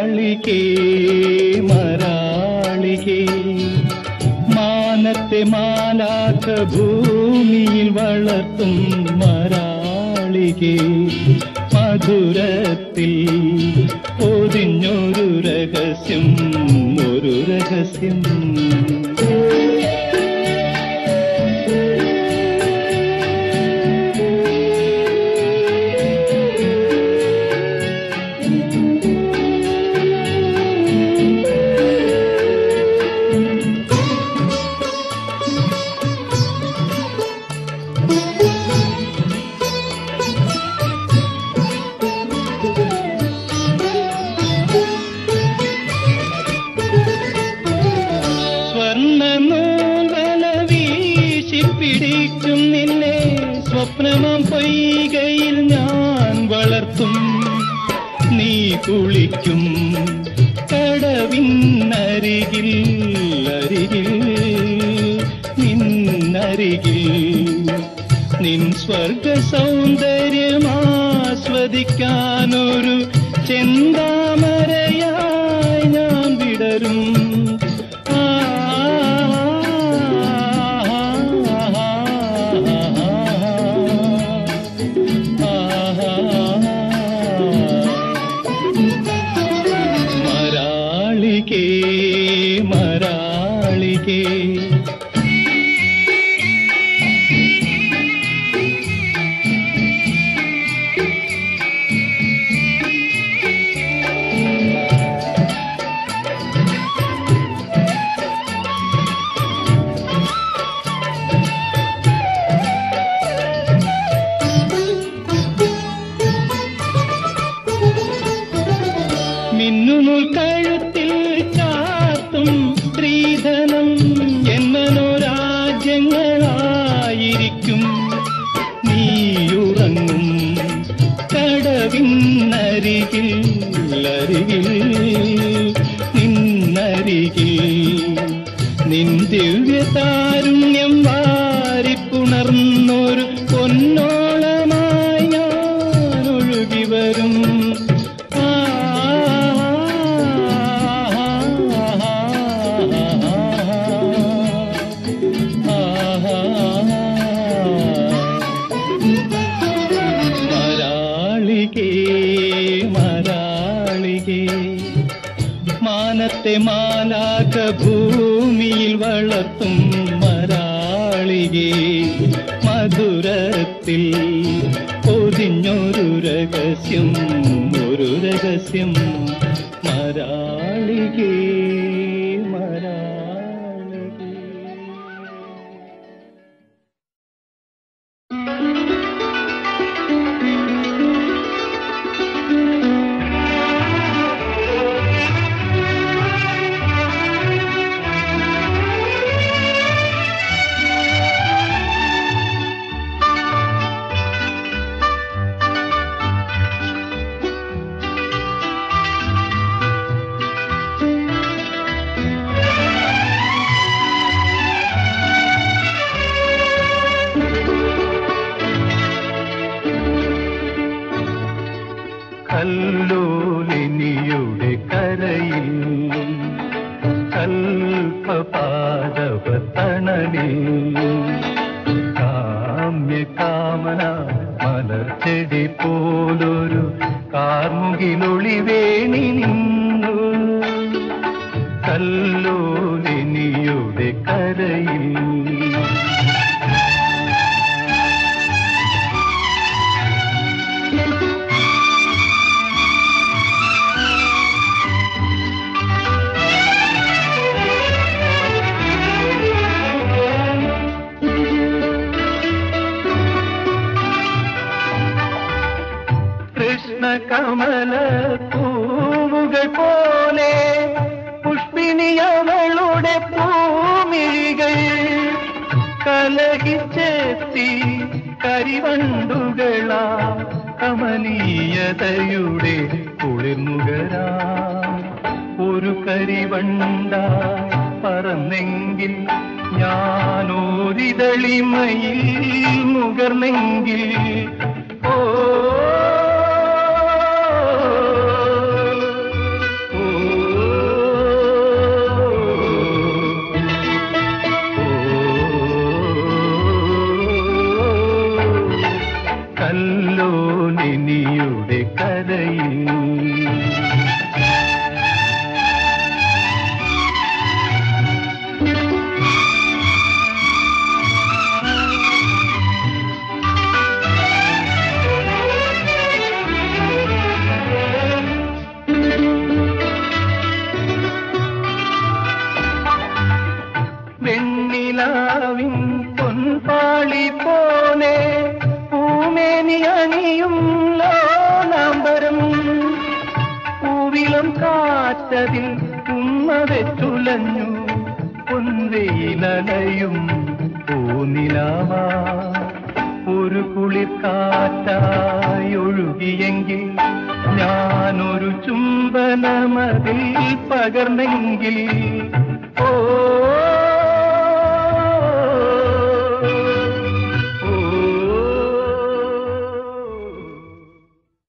മരാളികേ മരാളികേ മാനത്തെ മാലാക്ക ഭൂമിയിൽ വളർത്തും മരാളികേ മധുരത്തിൽ പൊതിഞ്ഞൊരു രഹസ്യം ഒരു രഹസ്യം സ്വർണ്ണ നൂൽവല വീശി പിടിക്കും നിന്നെ സ്വപ്നമാം പൊയ്കയിൽ ഞാൻ വളർത്തും നീ കുളിക്കും കടവിന്നരികിൽ അരികിൽ നിന്നരികിൽ നിൻ സ്വർഗ സൗന്ദര്യമാസ്വദിക്കാനൊരു ചെന്താമരയായി ഞാൻ വിടരും ആ, മരാളികേ മരാളികേ മിന്നുനൂൽ കഴുത്തിൽ ചാർത്തും സ്ത്രീധനം എന്നോ രാജ്യങ്ങളായിരിക്കും നീയുറങ്ങും കടവിന്നരികിൽ അരികിൽ നിന്നരികിൽ നിൻ ദിവ്യ താരുണ്യം വാരിപ്പുണർന്നൊരു പൊന്നോളമായി ഞാൻ ഒഴുകി വരും ആ, മരാളികേ മരാളികേ മാനത്തെ മാലാക ഭൂമിയിൽ വളർത്തും മരാളികേ മധുരത്തിൽ പൊതിഞ്ഞൊരു രഹസ്യം ഒരു രഹസ്യം മരാളികേ മരാളികേ കല്ലോലിനിയുടെ കരയിൽ കൽപപാദവത്തണലിൽ കാമ്യ കാമന മലർച്ചെടി പോലൊരു കാർമുകിലൊളി വേണി നിന്നു കല്ലോലിനിയുടെ കരയിൽ കൃഷ്ണകമല പൂവുകൾ പോലെ പുഷ്പിണിയവളുടെ പൂമിഴികൾ കലഹിച്ചെത്തി കരിവണ്ടുകളാ കമനീയതയുടെ കുളിർമുകരാ ഒരു കരിവണ്ട പറന്നെങ്കിൽ ഞാനോരിതളിമയിൽ മുകർന്നെങ്കിൽ ഓ കാറ്റതിൽ ഉമ്മതെ ചുലഞ്ഞു പൊൻവെയിലലയും പൂനിലാവാ ഒരു കുളിർ കാറ്റായി ഒഴുകിയെങ്കിൽ ഞാനൊരു ചുംബനമതിൽ പകർന്നെങ്കിൽ ഓ ഓ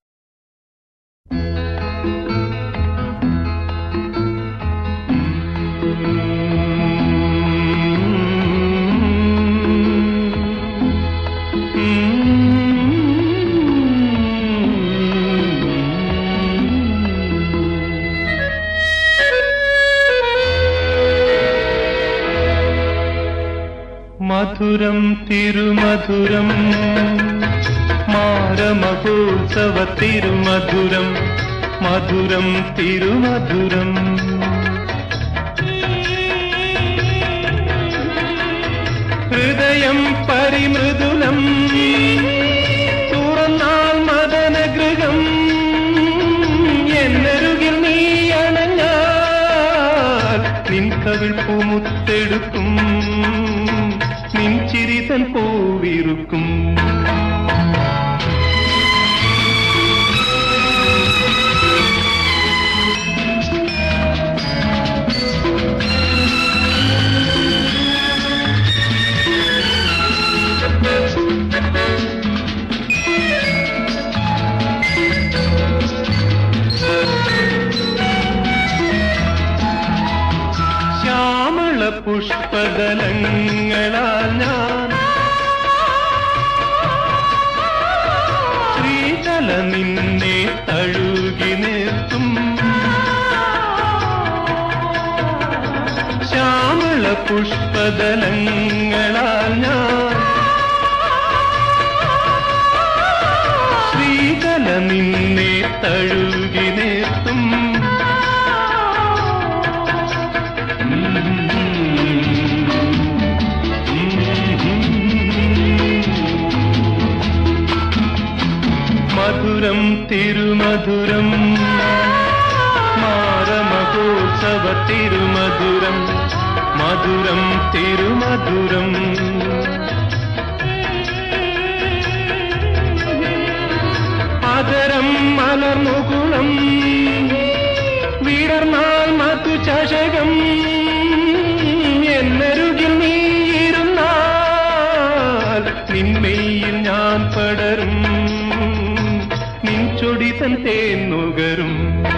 മധുരം തിരുമധുരം മാരമഹോത്സവ തിരുമധുരം മധുരം തിരുമധുരം ഹൃദയം പരിമൃദുലം തുറന്നാൽ മദനഗൃഹം എന്നരുകിൽ നീ അണഞ്ഞാൽ നിൻ കവിൾ പൂമുത്തെടുക്കും നിൻ ചിരിതൻ പൂവിറുക്കും ശ്യാമള പുഷ്പദലങ്ങളാൽ ഞാൻ ശ്രീതല നിന്നെ തഴുകി നിർത്തും ശ്യാമള പുഷ്പദലങ്ങളാൽ ഞാൻ ശ്രീതല നിന്നെ തഴുകി നിർത്തും മധുരം തിരുമധുരം മാരമഹോത്സവ തിരുമധുരം മധുരം തിരുമധുരം അതരം മലർമുകുളം വിടർന്നാൽ മധു ചഷകം എന്നരുകിൽ നീയിരുന്നാൽ നിന്മയിൽ ഞാൻ പടരും നിൻ ചൊടി തൻ തേൻ നുകരും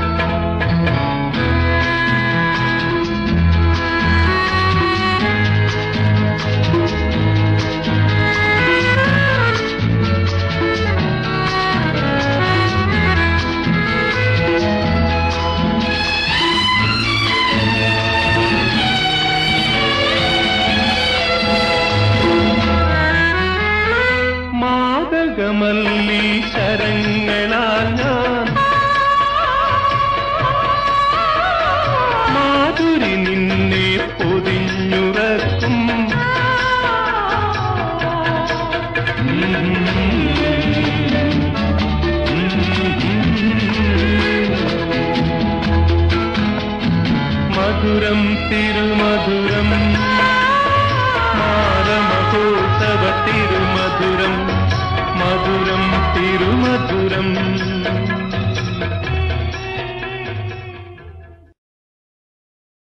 മാതകമല്ലി ശരങ്ങളാൽ ഞാൻ മാധുരി നിന്നെ പൊതിഞ്ഞുറക്കും മധുരം തിരുമധുരം മാരമഹോത്സവ തിരുമധുരം മധുരം തിരുമധുരം